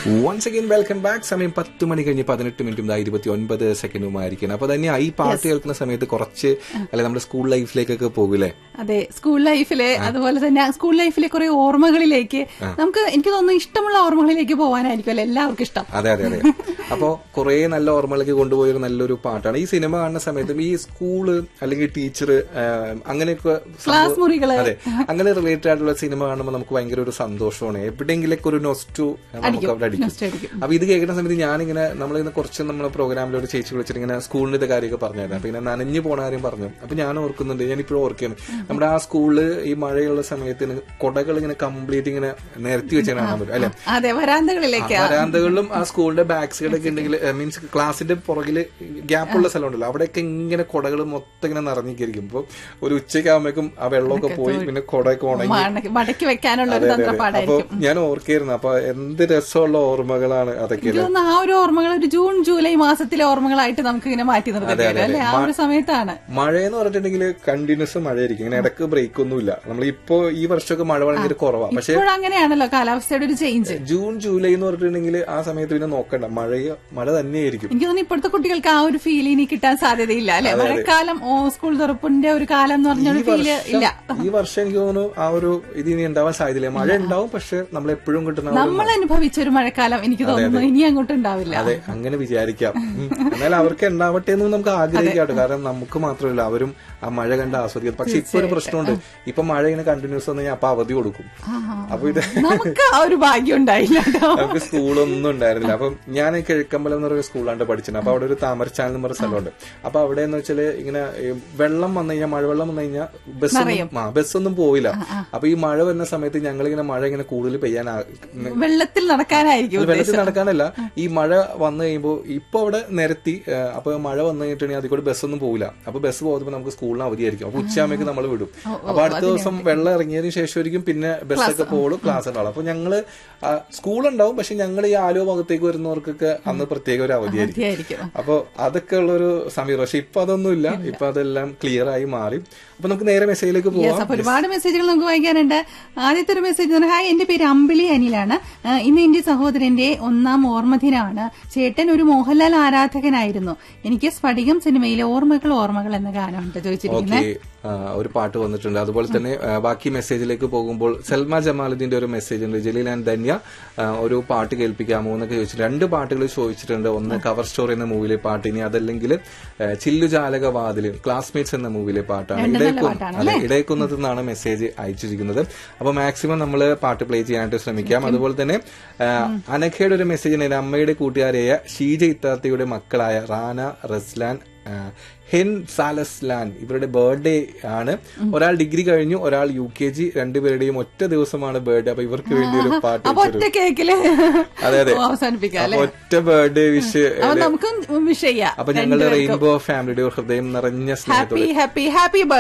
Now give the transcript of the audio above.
Once again welcome back സമയം പത്ത് മണി കഴിഞ്ഞ് പതിനെട്ട് മിനിറ്റും ഇരുപത്തി ഒൻപത് സെക്കൻഡുമായിരിക്കണം അപ്പൊ തന്നെ ഈ പാട്ട് കേൾക്കുന്ന സമയത്ത് കുറച്ച് അല്ലെ നമ്മുടെ സ്കൂൾ ലൈഫിലേക്കൊക്കെ പോകൂലേ അതെ സ്കൂൾ ലൈഫിലെ അതുപോലെ തന്നെ സ്കൂൾ ലൈഫിലെ കുറെ ഓർമ്മകളിലേക്ക് നമുക്ക് എനിക്ക് തോന്നുന്നു ഇഷ്ടമുള്ള ഓർമ്മകളിലേക്ക് പോകാനായിരിക്കും അല്ലെ എല്ലാവർക്കും ഇഷ്ടം അതെ അതെ അതെ അപ്പോ കുറെ നല്ല ഓർമ്മകളിലേക്ക് കൊണ്ടുപോയ ഒരു നല്ലൊരു പാട്ടാണ് ഈ സിനിമ കാണുന്ന സമയത്തും ഈ സ്കൂള് അല്ലെങ്കിൽ ടീച്ചർ അങ്ങനെയൊക്കെ സംഭവം- ക്ലാസ് മുറികള് അതെ അങ്ങനെ റിലേറ്റഡ് ആയിട്ടുള്ള സിനിമ കാണുമ്പോൾ നമുക്ക് ഭയങ്കര ഒരു സന്തോഷമാണ് എവിടെയെങ്കിലൊക്കെ ഒരു നൊസ്റ്റു നമുക്ക് അവിടെ അടിക്കും Nostalgia അടിക്കും. അപ്പൊ ഇത് കേൾക്കുന്ന സമയത്ത് ഞാനിങ്ങനെ നമ്മളിങ്ങനെ കുറച്ച് നമ്മളെ പ്രോഗ്രാമിൽ ഒരു ചേച്ചി വിളിച്ചിട്ട് ഇങ്ങനെ സ്കൂളിന്റെ കാര്യമൊക്കെ പറഞ്ഞായിരുന്നു അപ്പൊ ഇങ്ങനെ നനഞ്ഞു പോണ കാര്യം പറഞ്ഞു അപ്പൊ ഞാൻ ഓർക്കുന്നുണ്ട് ഞാൻ ഇപ്പോഴും ഓർക്കുകയാണ് നമ്മുടെ ആ സ്കൂളില് ഈ മഴയുള്ള സമയത്ത് ഇങ്ങനെ കൊടകൾ ഇങ്ങനെ കംപ്ലീറ്റ് ഇങ്ങനെ നിരത്തി വെച്ച് കാണാൻ പറ്റും അല്ലെ അതെ വരാന്തകളിലേക്ക് വരാന്തകളിലും ആ സ്കൂളിന്റെ ബാക്ക് സൈഡൊക്കെ ഉണ്ടെങ്കിൽ മീൻസ് ക്ലാസിന്റെ പുറകില് ഗ്യാപ്പുള്ള സ്ഥലം ഉണ്ടല്ലോ അവിടെയൊക്കെ ഇങ്ങനെ കൊടകൾ മൊത്തം ഇങ്ങനെ നിറഞ്ഞിരിക്കും ഇപ്പൊ ഒരു ഉച്ചയ്ക്ക് ആകുമ്പോഴേക്കും ആ വെള്ളമൊക്കെ പോയി പിന്നെ കൊടയൊക്കെ ഉണങ്ങി മടക്കി- മടക്കി വെക്കാനുള്ള ഒരു അതെ, അതെ, അതെ. അപ്പൊ തന്ത്രപ്പാടായിരിക്കും ഞാൻ ഓർക്കായിരുന്നു അപ്പൊ എന്ത് രസമുള്ള ഓർമ്മകളാണ് അതൊക്കെ എനിക്ക് തോന്നുന്നു ആ ഒരു ഓർമ്മകൾ ഒരു ജൂൺ ജൂലൈ മാസത്തിലെ ഓർമ്മകളായിട്ട് നമുക്ക് ഇങ്ങനെ മാറ്റി നിർത്തേണ്ടി വരും അല്ലെ ആ ഒരു സമയത്താണ് മഴ എന്ന് പറഞ്ഞിട്ടുണ്ടെങ്കിൽ കണ്ടിന്യൂസ് മഴയായിരിക്കും ഇങ്ങനെ ഇടക്ക് ബ്രേക്ക് ഒന്നുമില്ല നമ്മളിപ്പോ ഈ വർഷമൊക്കെ മഴ ഭയങ്കര കുറവാണ് പക്ഷെ ഇപ്പോഴങ്ങനെയാണല്ലോ കാലാവസ്ഥയുടെ ഒരു ചേഞ്ച് ജൂൺ ജൂലൈ എന്ന് പറഞ്ഞിട്ടുണ്ടെങ്കിൽ ആ സമയത്ത് പിന്നെ നോക്കണ്ട മഴ മഴ തന്നെയായിരിക്കും എനിക്ക് തോന്നുന്നു ഇപ്പോഴത്തെ കുട്ടികൾക്ക് ആ ഒരു ഫീൽ ഇനി കിട്ടാൻ സാധ്യതയില്ല അല്ലെ മഴക്കാലം ഓ സ്കൂൾ തുറപ്പിന്റെ ഒരു കാലം എന്ന് പറഞ്ഞ ഒരു ഫീല് ഇല്ല ഈ വർഷം എനിക്ക് തോന്നുന്നു ആ ഒരു ഇത് ഇനി ഉണ്ടാവാൻ സാധ്യതയില്ല മഴ ഉണ്ടാവും പക്ഷെ നമ്മൾ എപ്പോഴും കിട്ടുന്ന ആ ഒരു നമ്മൾ അനുഭവിച്ച ഒരു മഴക്കാലം എനിക്ക് തോന്നുന്നു ഇനി അങ്ങോട്ട് ഉണ്ടാവില്ല അതെ അങ്ങനെ വിചാരിക്കാം ഉം. എന്നാൽ അവർക്ക് ഉണ്ടാവട്ടെ എന്ന് നമുക്ക് ആഗ്രഹിക്കാട്ടോ കാരണം നമുക്ക് മാത്രമല്ല അവരും ആ മഴ കണ്ട് ആസ്വദിക്കും പക്ഷെ ഇപ്പൊ ഒരു പ്രശ്നമുണ്ട് ഇപ്പൊ മഴ ഇങ്ങനെ കണ്ടിന്യൂസ് വന്നു കഴിഞ്ഞാൽ അപ്പൊ അവധി കൊടുക്കും അപ്പൊ ഇത് നമുക്ക് ആ ഒരു ഭാഗ്യം ഉണ്ടായില്ല കേട്ടോ നമുക്ക് സ്കൂളൊന്നും ഉണ്ടായിരുന്നില്ല അപ്പം ഞാൻ കിഴക്കമ്പലം എന്ന് പറയുന്ന സ്കൂളാണ്ട് പഠിച്ചത് അപ്പൊ അവിടെ ഒരു താമരച്ചാൽ എന്ന് പറഞ്ഞ സ്ഥലമുണ്ട് അപ്പൊ അവിടെ എന്ന് വെച്ചാല് ഇങ്ങനെ ഈ വെള്ളം വന്നു കഴിഞ്ഞാൽ മഴവെള്ളം വന്നു കഴിഞ്ഞാൽ ബസ്സൊന്നും ആ ബസ്സൊന്നും പോയില്ല അപ്പൊ ഈ മഴ വരുന്ന സമയത്ത് ഞങ്ങൾ ഇങ്ങനെ മഴ ഇങ്ങനെ കൂടുതൽ പെയ്യാൻ ആ- വെള്ളത്തിൽ നടക്കാനായിരിക്കും അത് വെള്ളത്തിൽ നടക്കാനല്ല ഈ മഴ വന്നു കഴിയുമ്പോൾ ഇപ്പൊ അവിടെ നിരത്തി ആ, അപ്പൊ മഴ വന്നു കഴിഞ്ഞിട്ടുണ്ടെങ്കിൽ അതിൽ കൂടെ ബസ്സൊന്നും പോകില്ല അപ്പൊ ബസ് പോകുമ്പോൾ നമുക്ക് സ്കൂളിന് അവധിയായിരിക്കും അപ്പൊ ഉച്ചയാകുമ്പോൾ നമ്മൾ വിടും അപ്പൊ അടുത്ത ദിവസം വെള്ളം ഇറങ്ങിയതിന് ശേഷമായിരിക്കും പിന്നെ ബസ്സൊക്കെ പോകുള്ളൂ ക്ലാസ് ഉണ്ടാവും അപ്പൊ ഞങ്ങള് സ്കൂൾ ഉണ്ടാവും പക്ഷെ ഞങ്ങൾ ഈ ആലോ ഭാഗത്തേക്ക് വരുന്നവർക്കൊക്കെ അന്ന് പ്രത്യേക ഒരു അവധിയായിരിക്കും അവധിയായിരിക്കും. അപ്പൊ അതൊക്കെ ഉള്ളൊരു സമയം പക്ഷെ ഇപ്പൊ അതൊന്നും ഇല്ല ഇപ്പൊ അതെല്ലാം ക്ലിയർ ആയി മാറി അപ്പൊ നമുക്ക് നേരെ മെസ്സേജിലേക്ക് യെസ് പോവാം അപ്പൊ ഒരുപാട് മെസ്സേജുകൾ നമുക്ക് വായിക്കാനുണ്ട് ആദ്യത്തെ ഒരു മെസ്സേജ് ഹായ് എന്റെ പേര് അമ്പിളി അനിലാണ് ആ, ഇന്ന് എന്റെ സഹോദരന്റെ ഒന്നാം ഓർമ്മദിനമാണ് ചേട്ടൻ ഒരു മോഹൻലാൽ ആരാധകനായിരുന്നു എനിക്ക് സ്ഫടികം സിനിമയിലെ ഓർമ്മകൾ ഓർമ്മകൾ എന്ന ഗാനമുണ്ട് ചോദിച്ചിരിക്കുന്നത് ഓക്കെ ഒരു പാട്ട് വന്നിട്ടുണ്ട് അതുപോലെ തന്നെ ആ, ബാക്കി മെസ്സേജിലേക്ക് പോകുമ്പോൾ സൽമ ജമാലുദ്ദീന്റെ ഒരു മെസ്സേജ് ഉണ്ട് ജലീൽ ആൻഡ് ധന്യ ആ, ഒരു പാട്ട് കേൾപ്പിക്കാമോ എന്നൊക്കെ ചോദിച്ചു രണ്ട് പാട്ടുകൾ ചോദിച്ചിട്ടുണ്ട് ഒന്ന് കവർ സ്റ്റോറി എന്ന മൂവിയിലെ പാട്ട് ഇനി അതല്ലെങ്കിൽ ആ, ചില്ലുജാലക വാതില് ക്ലാസ്മേറ്റ്സ് എന്ന മൂവിയിലെ പാട്ടാണ് ഇടയക്കു അതെ ഇടയക്കുന്നത്ത് നിന്നാണ് മെസ്സേജ് അയച്ചിരിക്കുന്നത് അപ്പൊ മാക്സിമം നമ്മൾ പാട്ട് പ്ലേ ചെയ്യാനായിട്ട് ശ്രമിക്കാം അതുപോലെ തന്നെ ആ, അനഘയുടെ ഒരു മെസ്സേജ് ഉണ്ട് എന്റെ അമ്മയുടെ കൂട്ടുകാരായ ഷീജ ഇത്താത്തയുടെ മക്കളായ റാന റസ്ലാൻ ആ, ഹെൻ സാലസ്ലാൻ ഇവരുടെ ബർത്ത്ഡേ ആണ് ഒരാൾ ഡിഗ്രി കഴിഞ്ഞു ഒരാൾ യു കെ ജി രണ്ടുപേരുടെയും ഒറ്റ ദിവസമാണ് ബർത്ത്ഡേ അപ്പൊ ഇവർക്ക് വേണ്ടി ഒരു പാട്ട് അപ്പൊ വെച്ചൊരു ഒറ്റ കേക്കില് അതെ അതെ അവസാനിപ്പിക്കാം അപ്പൊ അല്ലെ ഒറ്റ ബർത്ത്ഡേ വിഷ് അപ്പൊ നമുക്കും വിഷ് ചെയ്യാം അപ്പൊ ഞങ്ങളുടെ റെയിൻബോ ഫാമിലിയുടെ ഹൃദയം നിറഞ്ഞ സ്നേഹത്തോടെ ഹാപ്പി ഹാപ്പി ഹാപ്പി